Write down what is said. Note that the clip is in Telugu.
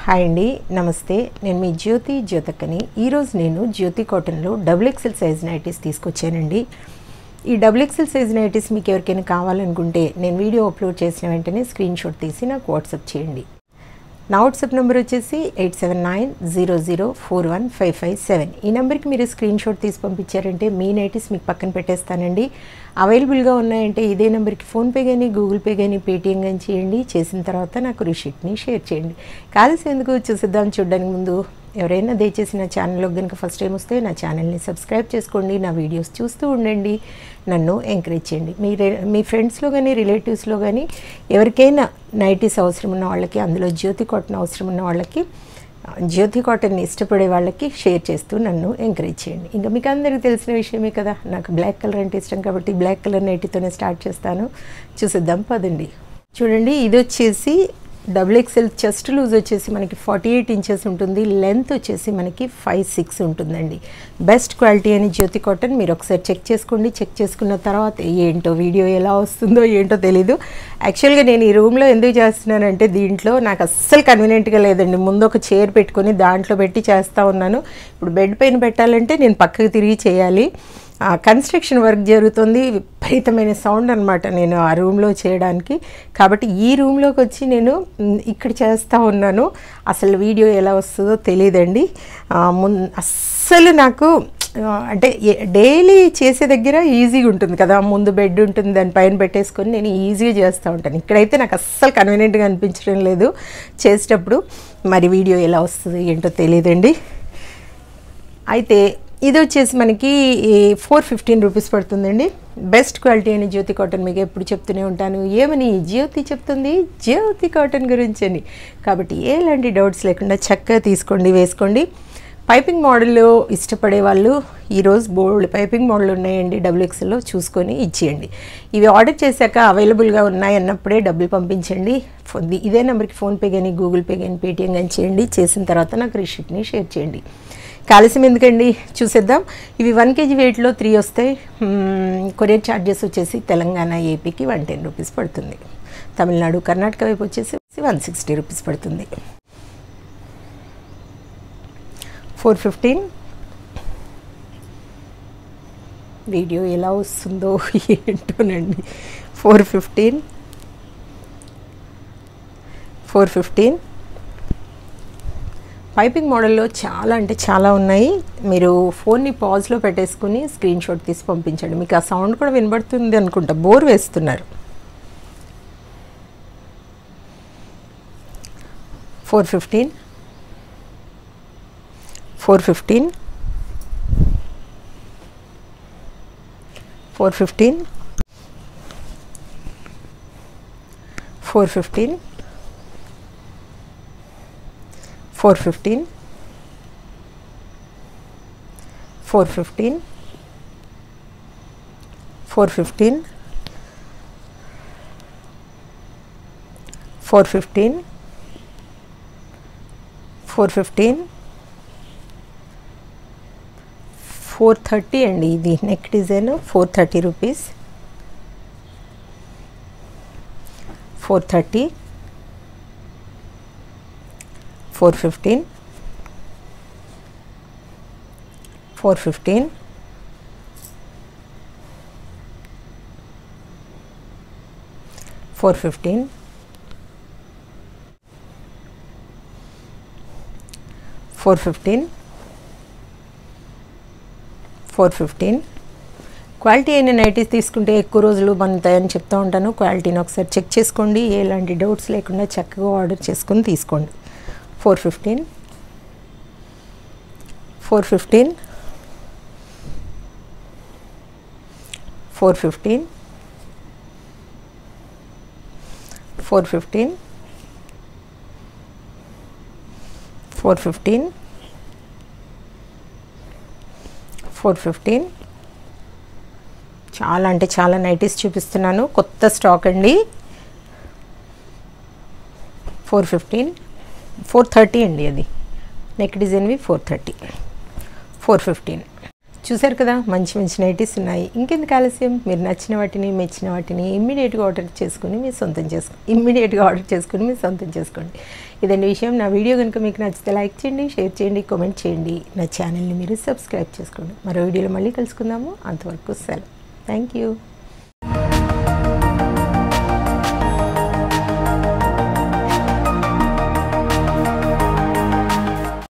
హాయ్ అండి నమస్తే నేను మీ జ్యోతి జ్యోతక్కని ఈరోజు నేను జ్యోతి కాటన్లో డబుల్ ఎక్సెల్ సైజ్ నైటీస్ తీసుకొచ్చానండి ఈ డబుల్ ఎక్సెల్ సైజ్ నైటీస్ మీకు ఎవరికైనా కావాలనుకుంటే నేను వీడియో అప్లోడ్ చేసిన వెంటనే స్క్రీన్ షాట్ తీసి నాకు వాట్సాప్ చేయండి నా వాట్సాప్ నెంబర్ వచ్చేసి eight seven nine zero zero four one five five seven ఈ నెంబర్కి మీరు స్క్రీన్ షాట్ తీసి పంపించారంటే మీ నైటీస్ మీకు పక్కన పెట్టేస్తానండి అవైలబుల్గా ఉన్నాయంటే ఇదే నెంబర్కి ఫోన్పే కానీ గూగుల్ పే కానీ పేటిఎం కానీ చేయండి చేసిన తర్వాత నాకు రిషీట్ని షేర్ చేయండి కాల్సి ఎందుకు చూసిద్దాం చూడడానికి ముందు ఎవరైనా దయచేసి నా ఛానల్లోకి కనుక ఫస్ట్ టైం వస్తే నా ఛానల్ని సబ్స్క్రైబ్ చేసుకోండి నా వీడియోస్ చూస్తూ ఉండండి నన్ను ఎంకరేజ్ చేయండి మీ రే- మీ ఫ్రెండ్స్లో కానీ రిలేటివ్స్లో కానీ ఎవరికైనా నైటీస్ అవసరం ఉన్న వాళ్ళకి అందులో జ్యోతి కాటన్ అవసరం ఉన్న వాళ్ళకి జ్యోతి కాటన్ని ఇష్టపడే వాళ్ళకి షేర్ చేస్తూ నన్ను ఎంకరేజ్ చేయండి ఇంకా మీకు అందరికీ తెలిసిన విషయమే కదా నాకు బ్లాక్ కలర్ అంటే ఇష్టం కాబట్టి బ్లాక్ కలర్ నైటీతోనే స్టార్ట్ చేస్తాను చూసిద్దాం పదండి చూడండి ఇది వచ్చేసి డబుల్ ఎక్స్ఎల్ చెస్ట్ లూజ్ వచ్చేసి మనకి ఫార్టీ ఎయిట్ ఇంచెస్ ఉంటుంది లెంత్ వచ్చేసి మనకి ఫైవ్ సిక్స్ ఉంటుందండి బెస్ట్ క్వాలిటీ అని జ్యోతి కాటన్ మీరు ఒకసారి చెక్ చేసుకోండి చెక్ చేసుకున్న తర్వాత ఏంటో వీడియో ఎలా వస్తుందో ఏంటో తెలీదు యాక్చువల్గా నేను ఈ రూమ్లో ఎందుకు చేస్తున్నానంటే దీంట్లో నాకు అస్సలు కన్వీనియంట్గా లేదండి ముందు ఒక చైర్ పెట్టుకొని దాంట్లో పెట్టి చేస్తూ ఉన్నాను ఇప్పుడు బెడ్ పైన పెట్టాలంటే నేను పక్కకు తిరిగి చేయాలి ఆ కన్స్ట్రక్షన్ వర్క్ జరుగుతుంది విపరీతమైన సౌండ్ అనమాట నేను ఆ రూమ్లో చేయడానికి కాబట్టి ఈ రూమ్లోకి వచ్చి నేను మ్, ఇక్కడ చేస్తూ ఉన్నాను అసలు వీడియో ఎలా వస్తుందో తెలియదండి మున్ అస్సలు నాకు ఆ, అంటే డైలీ చేసే దగ్గర ఈజీగా ఉంటుంది కదా ముందు బెడ్ ఉంటుంది దాని పైన పెట్టేసుకొని నేను ఈజీగా చేస్తూ ఉంటాను ఇక్కడైతే నాకు అస్సలు కన్వీనియంట్గా అనిపించడం లేదు చేసేటప్పుడు మరి వీడియో ఎలా వస్తుందో ఏంటో తెలియదండి అయితే ఇది వచ్చేసి మనకి ఫోర్ ఫిఫ్టీన్ రూపీస్ పడుతుందండి బెస్ట్ క్వాలిటీ అని జ్యోతి కాటన్ మీకు ఎప్పుడు చెప్తూనే ఉంటాను ఏమని జ్యోతి చెప్తుంది జ్యోతి కాటన్ గురించి అని కాబట్టి ఎలాంటి డౌట్స్ లేకుండా చక్కగా తీసుకోండి వేసుకోండి పైపింగ్ మోడల్లో ఇష్టపడే వాళ్ళు ఈరోజు బోల్డ్ పైపింగ్ మోడల్ ఉన్నాయండి డబుల్ ఎక్స్ఎల్లో చూసుకొని ఇచ్చేయండి ఇవి ఆర్డర్ చేశాక అవైలబుల్గా ఉన్నాయి అన్నప్పుడే డబ్బులు పంపించండి ఫో- ఇదే నెంబర్కి ఫోన్పే కానీ గూగుల్ పే కానీ పేటిఎం కానీ చేయండి చేసిన తర్వాత నాకు రిషీట్ని షేర్ చేయండి కాలుష్యం ఎందుకండి చూసేద్దాం ఇవి వన్ కేజీ వెయిట్లో త్రీ వస్తాయి మ్మ్, కొరియర్ ఛార్జెస్ వచ్చేసి తెలంగాణ ఏపీకి వన్ టెన్ రూపీస్ పడుతుంది తమిళనాడు కర్ణాటక వైపు వచ్చేసి వన్ సిక్స్టీ రూపీస్ పడుతుంది ఫోర్ ఫిఫ్టీన్ వీడియో ఎలా వస్తుందో ఏంటోనండి four fifteen four fifteen piping మోడల్లో చాలా అంటే చాలా ఉన్నాయి మీరు ఫోన్ని పాజ్లో పెట్టేసుకుని స్క్రీన్ షాట్ తీసి పంపించండి మీకు ఆ సౌండ్ కూడా వినబడుతుంది అనుకుంటా బోర్ వేస్తున్నారు four fifteen four fifteen four fifteen four fifteen four fifteen four fifteen four fifteen four fifteen four fifteen four thirty అండి ఇది neck design four thirty rupees four thirty four fifteen four fifteen four fifteen four fifteen four fifteen quality అయిన నైటీస్ తీసుకుంటే ఎక్కువ రోజులు మన్నుతాయని చెప్తూ ఉంటాను క్వాలిటీని ఒకసారి చెక్ చేసుకోండి ఎలాంటి డౌట్స్ లేకుండా చక్కగా ఆర్డర్ చేసుకొని తీసుకోండి four fifteen four fifteen four fifteen four fifteen four fifteen four fifteen చాలా అంటే చాలా నైటీస్ చూపిస్తున్నాను కొత్త స్టాక్ అండి ఫోర్ ఫిఫ్టీన్ ఫోర్ థర్టీ అండి అది నెక్ డిజైన్వి ఫోర్ థర్టీ ఫోర్ ఫిఫ్టీన్ చూసారు కదా మంచి మంచి నైటీస్ ఉన్నాయి ఇంకెందుకు ఆలస్యం మీరు నచ్చిన వాటిని మెచ్చిన వాటిని ఇమ్మీడియట్గా ఆర్డర్ చేసుకుని మీరు సొంతం చేసుకో ఇమ్మీడియట్గా ఆర్డర్ చేసుకుని మీరు సొంతం చేసుకోండి ఇదండి విషయం నా వీడియో కనుక మీకు నచ్చితే లైక్ చేయండి షేర్ చేయండి కామెంట్ చేయండి నా ఛానల్ని మీరు సబ్స్క్రైబ్ చేసుకోండి మరో వీడియోలో మళ్ళీ కలుసుకుందాము అంతవరకు సెలవు థ్యాంక్ యూ